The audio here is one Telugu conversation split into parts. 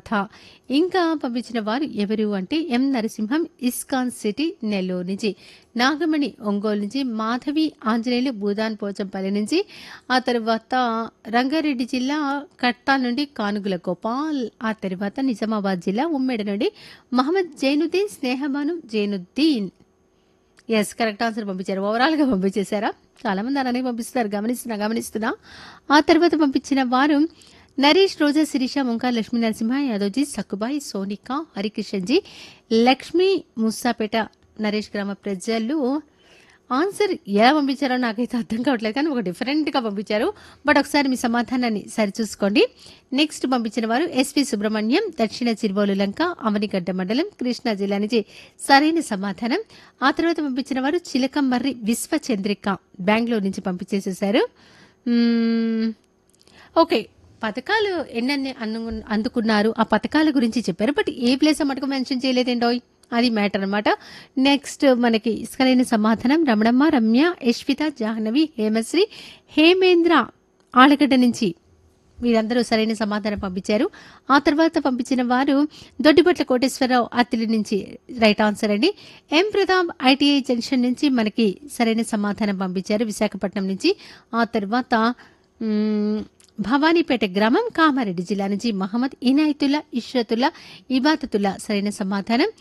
తర్వాత ఇంకా పంపించిన వారు ఎవరు అంటే M Narasimham ISKCON city Nellore నుంచి నాగమణి ఒంగోలు నుంచి మాధవి ఆంజనేయులు భూదాన్ పోచంపల్లి నుంచి ఆ తర్వాత రంగారెడ్డి జిల్లా కట్టా నుండి కానుగుల గోపాల్ ఆ తర్వాత నిజామాబాద్ జిల్లా ఉమ్మేడ నుండి Mohammed Zainuddin Snehabanu Zainuddin yes correct answer పంపించారు ఓవరాల్గా పంపించేశారా చాలామంది అలానే పంపిస్తారు గమనిస్తున్నా గమనిస్తున్నా ఆ తర్వాత పంపించిన వారు నరేష్ రోజా శిరీష ముంకా లక్ష్మీ నరసింహ యాదవ్జీ సక్కుబాయ్ సోనిక హరికిషన్జీ లక్ష్మీ ముస్సాపేట నరేష్ గ్రామ ప్రజలు ఆన్సర్ ఎలా పంపించారో నాకైతే అర్థం కావట్లేదు కానీ ఒక డిఫరెంట్గా పంపించారు బట్ ఒకసారి మీ సమాధానాన్ని సరిచూసుకోండి నెక్స్ట్ పంపించిన వారు ఎస్వి సుబ్రహ్మణ్యం దక్షిణ చిరువోలు లంక అవనిగడ్డ మండలం కృష్ణా జిల్లా నుంచి సరైన సమాధానం ఆ తర్వాత పంపించిన వారు చిలకమర్రి విశ్వచంద్రిక బెంగళూరు నుంచి పంపించేసేసారు మ్మ్, ఓకే పథకాలు ఎన్నెన్ని అన్ను- అందుకున్నారు ఆ పథకాల గురించి చెప్పారు బట్ ఏ ప్లేస్ మటుకు మెన్షన్ చేయలేదేండోయ్ అది మ్యాటర్ అనమాట నెక్స్ట్ మనకి ఇసుకలైన సమాధానం రమణమ్మ రమ్య యశ్విత జాహ్నవి హేమశ్రీ హేమేంద్ర ఆలగడ్డ నుంచి వీరందరూ సరైన సమాధానం పంపించారు ఆ తర్వాత పంపించిన వారు దొడ్డిపట్ల కోటేశ్వరరావు అత్తిలి నుంచి రైట్ ఆన్సర్ అండి ఎం ప్రతాప్ ఐటీఐ జంక్షన్ నుంచి మనకి సరైన సమాధానం పంపించారు విశాఖపట్నం నుంచి ఆ తర్వాత మ్మ్, భవానీపేట గ్రామం కామారెడ్డి జిల్లా నుంచి మహమ్మద్ ఇనాయతుల్లా ఇష్రతుల్లా ఇబాతతుల్లా సరైన సమాధానం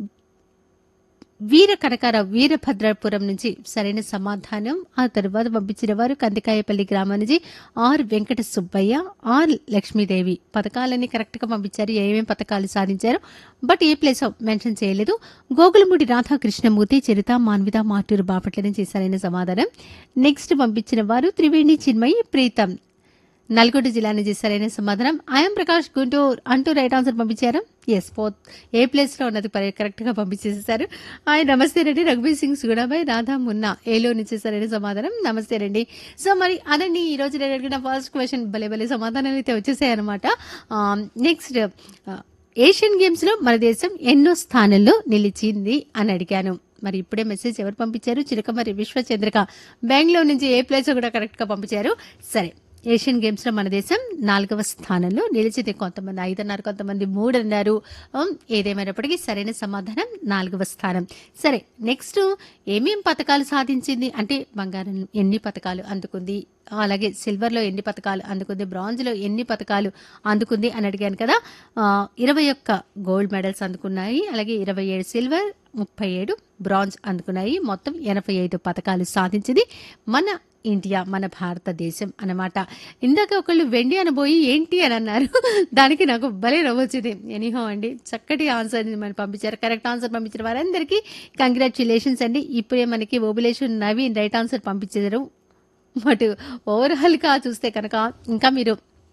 వీర కనకారావు వీరభద్రపురం నుంచి సరైన సమాధానం ఆ తర్వాత పంపించిన వారు కందికాయపల్లి గ్రామం నుంచి ఆర్ వెంకట సుబ్బయ్య ఆర్ లక్ష్మీదేవి పథకాలన్నీ కరెక్ట్గా పంపించారు ఏమేం పథకాలు సాధించారు బట్ ఏ ప్లేస్ మెన్షన్ చేయలేదు గోగులమూడి రాధాకృష్ణమూర్తి చరిత మాన్విత మాటూరు బాపట్ల నుంచి సరైన సమాధానం నెక్స్ట్ పంపించిన వారు త్రివేణి చిన్మయి ప్రీతం నల్గొండ జిల్లా నుంచి సరైన సమాధానం ఐఎం ప్రకాష్ గుంటూరు అంటూ రైట్ ఆన్సర్ పంపించారు ఎస్ పో ఏ ప్లేస్లో ఉన్నది పరి- కరెక్ట్గా పంపించేసేసారు ఆయన నమస్తే రెడ్డి రఘుబీర్ సింగ్ సుగుణాబాయ్ రాధా మున్నా ఏలో నుంచి సరైన సమాధానం నమస్తే రెడ్డి సో మరి అదండి ఈ రోజు నేను అడిగిన ఫస్ట్ క్వశ్చన్ భలే భలే సమాధానాలు అయితే వచ్చేసాయన్నమాట నెక్స్ట్ ఏషియన్ గేమ్స్లో మన దేశం ఎన్నో స్థానంలో నిలిచింది అని అడిగాను మరి ఇప్పుడే మెసేజ్ ఎవరు పంపించారు చిలకమరి విశ్వచంద్రిక బెంగళూరు నుంచి ఏ ప్లేస్ కూడా కరెక్ట్గా పంపించారు సరే ఏషియన్ గేమ్స్ లో మన దేశం నాలుగవ స్థానంలో నిలిచింది కొంతమంది ఐదు అన్నారు కొంతమంది మూడు అన్నారు ఉమ్, ఏదేమైనప్పటికీ సరైన సమాధానం నాలుగవ స్థానం సరే నెక్స్ట్ ఏమేం పథకాలు సాధించింది అంటే బంగారం ఎన్ని పథకాలు అందుకుంది అలాగే సిల్వర్ లో ఎన్ని పథకాలు అందుకుంది బ్రాంజ్ లో ఎన్ని పథకాలు అందుకుంది అని అడిగాను కదా ఆ, ఇరవై ఒక్క గోల్డ్ మెడల్స్ అందుకున్నాయి అలాగే ఇరవై ఏడు సిల్వర్ ముప్పై ఏడు బ్రాంజ్ అందుకున్నాయి మొత్తం ఎనభై ఐదు పథకాలు సాధించింది మన ఇండియా మన భారతదేశం అన్నమాట ఇందాక ఒకళ్ళు వెండి అనబోయి ఏంటి అని అన్నారు దానికి నాకు భలే నవ్వొచ్చింది ఎనీహో అండి చక్కటి ఆన్సర్ మనం పంపించారు కరెక్ట్ ఆన్సర్ పంపించిన వారందరికీ కంగ్రాచులేషన్స్ అండి ఇప్పుడే మనకి ఓబులేషన్ నవీన్ రైట్ ఆన్సర్ పంపించారు బట్ ఓవరాల్గా చూస్తే కనుక ఇంకా మీరు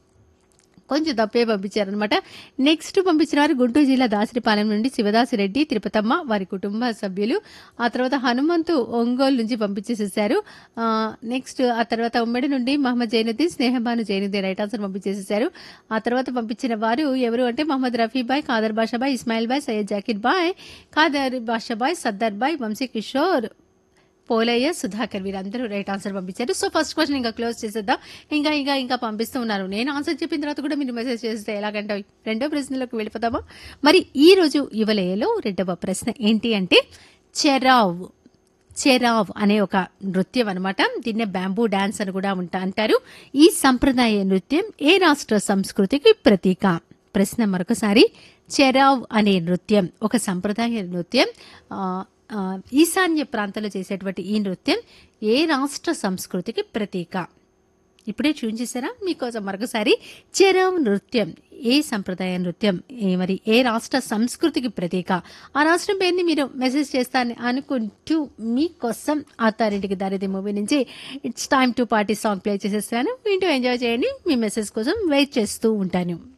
కొంచెం తప్పే పంపించారనమాట నెక్స్ట్ పంపించిన వారు గుంటూరు జిల్లా దాసరిపాలెం నుండి శివదాసి రెడ్డి తిరుపతమ్మ వారి కుటుంబ సభ్యులు ఆ తర్వాత హనుమంతు ఒంగోలు నుంచి పంపించేసేసారు ఆ, నెక్స్ట్ ఆ తర్వాత ఉమ్మడి నుండి మహమ్మద్ జైనుద్దీన్ స్నేహబాను జైనుద్దీన్ రైట్ ఆన్సర్ పంపించేసేసారు ఆ తర్వాత పంపించిన వారు ఎవరు అంటే మహమ్మద్ రఫీబాయ్ ఖాదర్ బాషాబాయ్ ఇస్మాయిల్ బాయ్ సయ్యద్ జాకిర్ బాయ్ ఖాదర్ బాషాబాయ్ సద్దర్ బాయ్ వంశీ కిషోర్ పోలయ్య సుధాకర్ వీరందరూ రైట్ ఆన్సర్ పంపించారు సో ఫస్ట్ క్వశ్చన్ ఇంకా క్లోజ్ చేసేద్దాం ఇంకా ఇంకా ఇంకా పంపిస్తూ ఉన్నారు నేను ఆన్సర్ చెప్పిన తర్వాత కూడా మీరు మెసేజ్ చేస్తే ఎలాగంటే రెండో ప్రశ్నలోకి వెళ్ళిపోతామా మరి ఈ రోజు యువలయలో రెండవ ప్రశ్న ఏంటి అంటే చెరావ్ చెరావ్ అనే ఒక నృత్యం అనమాట దీన్నే బ్యాంబూ డాన్స్ అని కూడా ఉంటా అంటారు ఈ సంప్రదాయ నృత్యం ఏ రాష్ట్ర సంస్కృతికి ప్రతీక ప్రశ్న మరొకసారి చెరావ్ అనే నృత్యం ఒక సంప్రదాయ నృత్యం ఆ, ఆ, ఈశాన్య ప్రాంతంలో చేసేటువంటి ఈ నృత్యం ఏ రాష్ట్ర సంస్కృతికి ప్రతీక ఇప్పుడే ట్యూన్ చేశారా మీకోసం మరొకసారి చెరావ్ నృత్యం ఏ సంప్రదాయ నృత్యం ఏ మరి ఏ రాష్ట్ర సంస్కృతికి ప్రతీక ఆ రాష్ట్రం పేరుని మీరు మెసేజ్ చేస్తారని అనుకుంటూ మీకోసం అత్తారింటికి దారిది మూవీ నుంచి it's time to party song play చేసేస్తాను వింటూ ఎంజాయ్ చేయండి మీ మెసేజ్ కోసం వెయిట్ చేస్తూ ఉంటాను